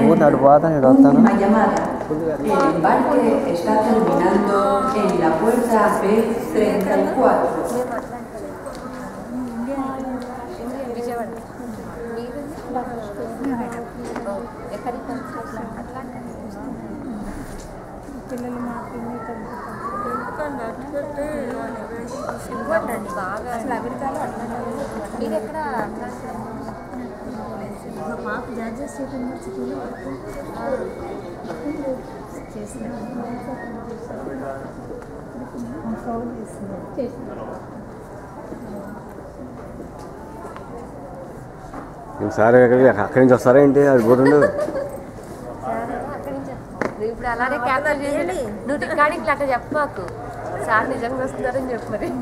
పోతే అటు పోతాను ఇటు వస్తాను Última llamada. El embarque está terminando en la puerta B34. Vijayawada మీరు ఎక్కడికి పిల్లలు మాత్రమే ఇంకోటండి బాగా అసలు అమెరికాలో మీరు ఎక్కడ మా పాప జార్జియా స్టేట్ యూనివర్సిటీలో చేసినాను కౌలు చేసినాను నేను సార్ ఎక్కడికి అక్కడి నుంచి వస్తారా ఏంటి అది పోతుండు అక్కడి నుంచి నువ్వు ఇప్పుడు అలానే క్యాన్సల్ చేయండి నువ్వు రికార్డింగ్ అట్లా చెప్పమాకు సార్ నిజంగా వస్తున్నారని చెప్పు మరి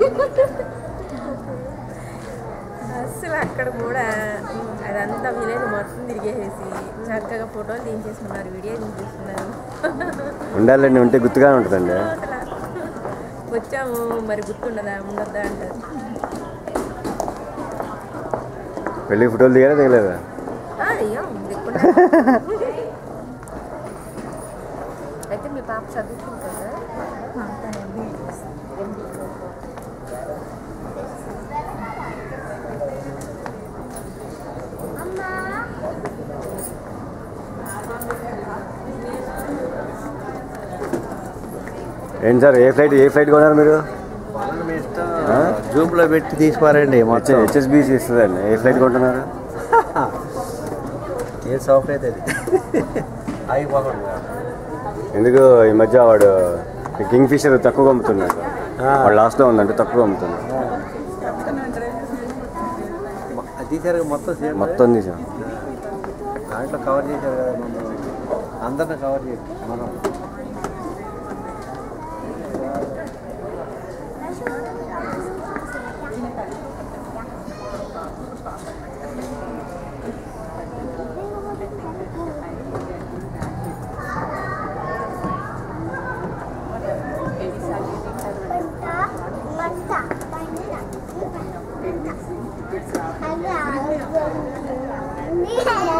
అసలు అక్కడ కూడా అదంతా విలేజ్ మొత్తం తిరిగేసేసి చక్కగా ఫోటోలు తీయించేసుకున్నారు వీడియో తీయించేసుకున్నారు ఉండాలండి ఉంటే గుర్తుగానే ఉంటుందండి అసలు వచ్చాము మరి గుర్తుండదా ఉండద్దా అంటారు పెళ్లి ఫోటోలు దిగారా దిగలేదా ఆ, అయ్యో దిక్కుండా అయితే మీ పాప చదువుకుంటుందా ఏంటి సార్ ఏ ఫ్లైట్ ఏ ఫ్లైట్ కొన్నారు మీరు ఆ? జూబ్లో పెట్టి తీసుకోరండి మొత్తం హెచ్ఎస్బిసి ఇస్తుందండి ఏ ఫ్లైట్ కొంటున్నారు ఏ సాఫ్ట్వేర్ అది ఆగిపోకుండా ఎందుకు ఈ మధ్య వాడు కింగ్ ఫిషర్ తక్కువ అమ్ముతున్నాడు ఆ. వాడు లాస్ట్లో ఉందంటే తక్కువ అమ్ముతున్నాడు అది తీసారు మొత్తం సేమ్ మొత్తం తీసాం దాంట్లో కవర్ చేశారు కదా మనం అందరిని కవర్ చేసి మనం Ada.